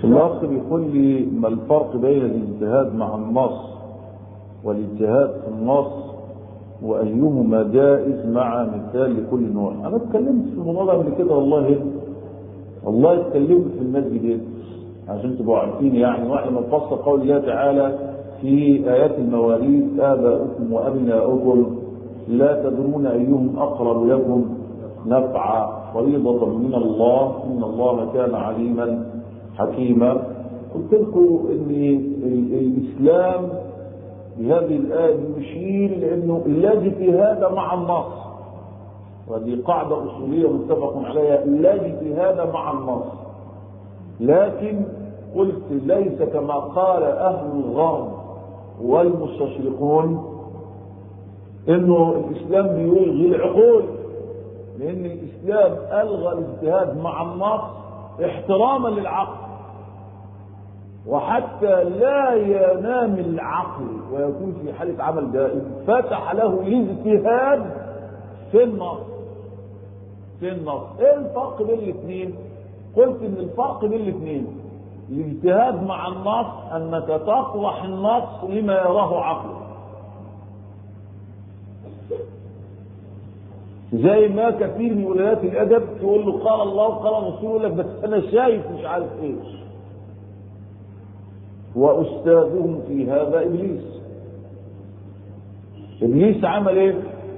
الأخ بيقول لي ما الفرق بين الاجتهاد مع النص والاجتهاد في النص وأيهما جائز مع مثال لكل نوع أنا اتكلمت في الموضوع ده قبل كده والله والله اتكلمت في المسجد ده عشان تبقوا عارفين يعني واحد من فصل قول الله تعالى في آيات المواريث آباؤكم وأبناؤكم لا تدرون أيهم أقرب لكم نفعا فريضة من الله إن الله كان عليما حكيما قلت لكم ان الاسلام بهذه الايه يشير لانه لا اجتهاد مع النص وهذه قاعده اصوليه متفق عليها لا اجتهاد مع النص لكن قلت ليس كما قال اهل الغرب والمستشرقون انه الاسلام بيلغي العقول لان الاسلام الغى الاجتهاد مع النص احتراما للعقل وحتى لا ينام العقل ويكون في حالة عمل دائم فتح له الاجتهاد في النص في النص ايه الفرق بين الاثنين قلت ان الفرق بين الاثنين الاجتهاد مع النص انك تطرح النص لما يراه عقلك زي ما كثير من ولايات الادب تقول له قال الله وقال رسوله يقول لك بس انا شايف مش عارف ايش واستاذهم في هذا ابليس ابليس عمل ايه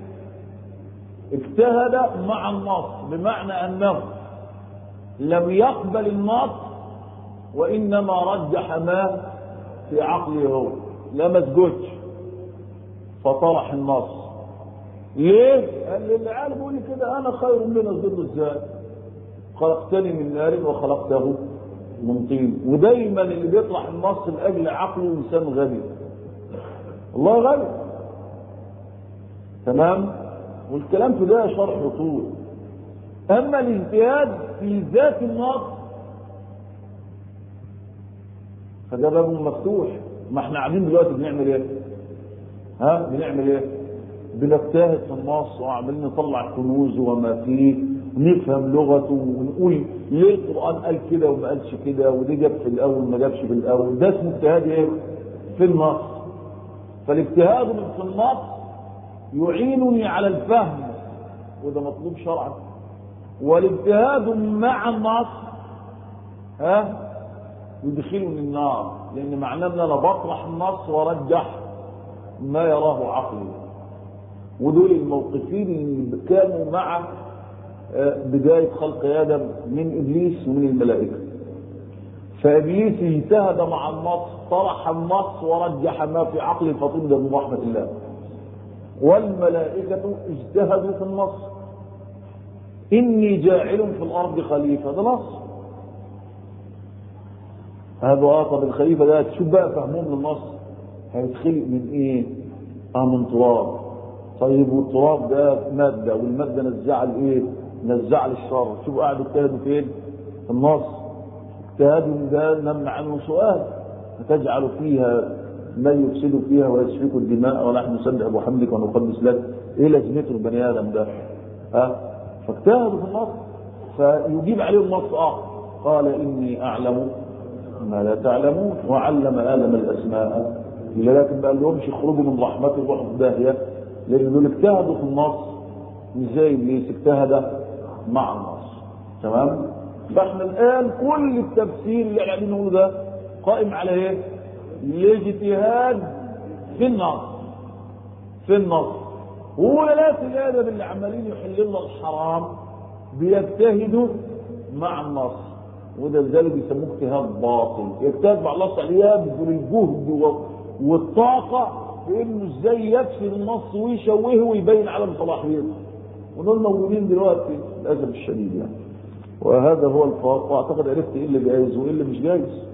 اجتهد مع النص بمعنى انه لم يقبل النص وانما رجح ما في عقله هو لا مسجدش فطرح النص ليه؟ قال لي العيال بيقول لي كده انا خير من الظل ازاي؟ خلقتني من نار وخلقته من طين ودايما اللي بيطلع النص لاجل عقله انسان غبي الله غبي تمام والكلام في ده شرح طول اما الاجتهاد في ذات النص فده باب مفتوح ما احنا قاعدين دلوقتي بنعمل ايه ها بنعمل ايه بنجتهد في النص وعمالين نطلع كنوز وما فيه نفهم لغته ونقول ليه القرآن قال كده وما قالش كده ودي جاب في الأول ما جابش في الأول ده اسمه اجتهاد ايه؟ في النص فالاجتهاد في النص يعينني على الفهم وده مطلوب شرعا والاجتهاد مع النص ها يدخلني النار لأن معناه ان انا بطرح النص وارجح ما يراه عقلي ودول الموقفين اللي كانوا مع بداية خلق آدم من إبليس ومن الملائكة فإبليس اجتهد مع النص طرح النص ورجح ما في عقل فطن من رحمة الله والملائكة اجتهدوا في النص إني جاعل في الأرض خليفة ده نص هذا طب الخليفة ده تشوف بقى فهمهم للنص هيتخلق من ايه؟ اه من تراب طيب والتراب ده مادة والمادة نزع الايه؟ نزع للشر شوفوا قاعدوا اجتهدوا فين؟ في النص اجتهادوا ده نم عنه سؤال فتجعل فيها ما يفسد فيها ويسفك الدماء ونحن نسبح بحمدك ونقدس لك ايه لازمته البني ادم ده؟ ها؟ فاجتهدوا في النص فيجيب عليهم النص اه قال اني اعلم ما لا تعلمون وعلم ادم الاسماء لكن ما قال لهمش اخرجوا من رحمته روحوا في داهيه لان دول اجتهدوا في النص مش زي ابليس اجتهد مع النص تمام فاحنا الان كل التفسير اللي احنا بنقوله ده قائم على ايه؟ الاجتهاد في النص في النص وولاة الادب اللي عمالين يحللنا الحرام بيجتهدوا مع النص وده لذلك بيسموه اجتهاد باطل يجتهد مع الله تعالى يبذل الجهد والطاقه في انه ازاي يكسر النص ويشوهه ويبين عدم صلاحيته ودول موجودين دلوقتي للاسف الشديد يعني وهذا هو الفرق واعتقد عرفت ايه اللي جايز وايه اللي مش جايز